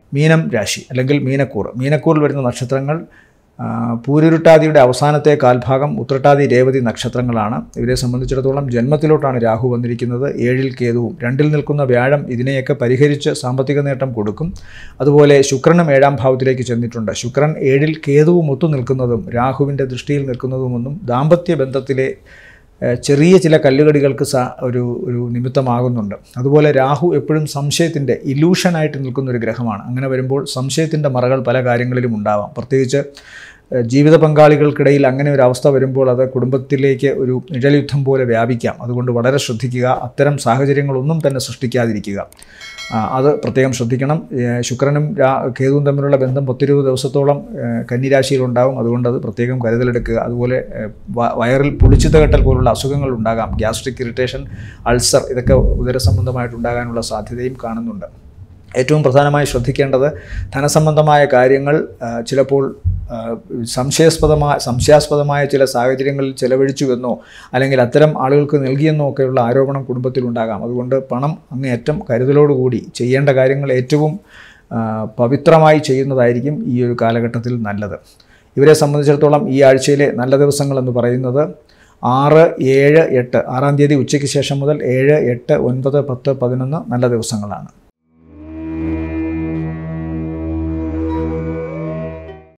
മീനം രാശി അല്ലെങ്കിൽ മീനക്കൂർ മീനക്കൂറിൽ വരുന്ന നക്ഷത്രങ്ങൾ ആ, പൂരുരുട്ടാതിയുടെ അവസാനത്തെ കാൽഭാഗം ഉത്രട്ടാതി രേവതി നക്ഷത്രങ്ങളാണ് ഇവരെ സംബന്ധിച്ചിടത്തോളം ജന്മത്തിലോട്ടാണ് രാഹു വന്നിരിക്കുന്നത് ഏഴിൽ കേതുവും രണ്ടിൽ നിൽക്കുന്ന വ്യാഴം ഇതിനെയൊക്കെ പരിഹരിച്ച് സാമ്പത്തിക നേട്ടം കൊടുക്കും അതുപോലെ ശുക്രനും ഏഴാം ഭാവത്തിലേക്ക് ചെന്നിട്ടുണ്ട് ശുക്രൻ ഏഴിൽ കേതുവും ഒത്തു നിൽക്കുന്നതും രാഹുവിൻ്റെ ദൃഷ്ടിയിൽ നിൽക്കുന്നതുമൊന്നും ദാമ്പത്യ ബന്ധത്തിലെ ഏഹ് ചെറിയ ചില കല്ലുകടികൾക്ക് സ ഒരു ഒരു നിമിത്തമാകുന്നുണ്ട് അതുപോലെ രാഹു എപ്പോഴും സംശയത്തിൻ്റെ ഇലൂഷനായിട്ട് നിൽക്കുന്ന ഒരു ഗ്രഹമാണ് അങ്ങനെ വരുമ്പോൾ സംശയത്തിൻ്റെ മറകൾ പല കാര്യങ്ങളിലും ഉണ്ടാവാം പ്രത്യേകിച്ച് ഏഹ് ജീവിത പങ്കാളികൾക്കിടയിൽ അങ്ങനെ ഒരു അവസ്ഥ വരുമ്പോൾ അത് കുടുംബത്തിലേക്ക് ഒരു നിഴൽയുദ്ധം പോലെ വ്യാപിക്കാം അതുകൊണ്ട് വളരെ ശ്രദ്ധിക്കുക അത്തരം സാഹചര്യങ്ങളൊന്നും തന്നെ സൃഷ്ടിക്കാതിരിക്കുക ആ, അത് പ്രത്യേകം ശ്രദ്ധിക്കണം ഏഹ് ശുക്രനും രാ കേതുവും തമ്മിലുള്ള ബന്ധം പത്തിരുപത് ദിവസത്തോളം ഏഹ് കന്നിരാശിയിലുണ്ടാവും അതുകൊണ്ട് അത് പ്രത്യേകം കരുതലെടുക്കുക അതുപോലെ ഏഹ് വ- വയറിൽ പുളിച്ചിത്ത കെട്ടൽ പോലുള്ള അസുഖങ്ങൾ ഉണ്ടാകാം ഗ്യാസ്ട്രിക് ഇറിറ്റേഷൻ അൾസർ ഇതൊക്കെ ഉദരസംബന്ധമായിട്ടുണ്ടാകാനുള്ള സാധ്യതയും കാണുന്നുണ്ട് ഏറ്റവും പ്രധാനമായി ശ്രദ്ധിക്കേണ്ടത് ധനസംബന്ധമായ കാര്യങ്ങൾ ആ, ചിലപ്പോൾ ആ, സംശയാസ്പദമായ സംശയാസ്പദമായ ചില സാഹചര്യങ്ങളിൽ ചെലവഴിച്ചുവെന്നോ അല്ലെങ്കിൽ അത്തരം ആളുകൾക്ക് നൽകിയെന്നോ ഒക്കെയുള്ള ആരോപണം കുടുംബത്തിലുണ്ടാകാം അതുകൊണ്ട് പണം അങ്ങേയറ്റം കരുതലോടുകൂടി ചെയ്യേണ്ട കാര്യങ്ങൾ ഏറ്റവും ആ, പവിത്രമായി ചെയ്യുന്നതായിരിക്കും ഈ ഒരു കാലഘട്ടത്തിൽ നല്ലത് ഇവരെ സംബന്ധിച്ചിടത്തോളം ഈ ആഴ്ചയിലെ നല്ല ദിവസങ്ങൾ എന്ന് പറയുന്നത് ആറ് ഏഴ് എട്ട് ആറാം തീയതി ഉച്ചയ്ക്ക് ശേഷം മുതൽ ഏഴ് എട്ട് ഒൻപത് പത്ത് പതിനൊന്ന് നല്ല ദിവസങ്ങളാണ്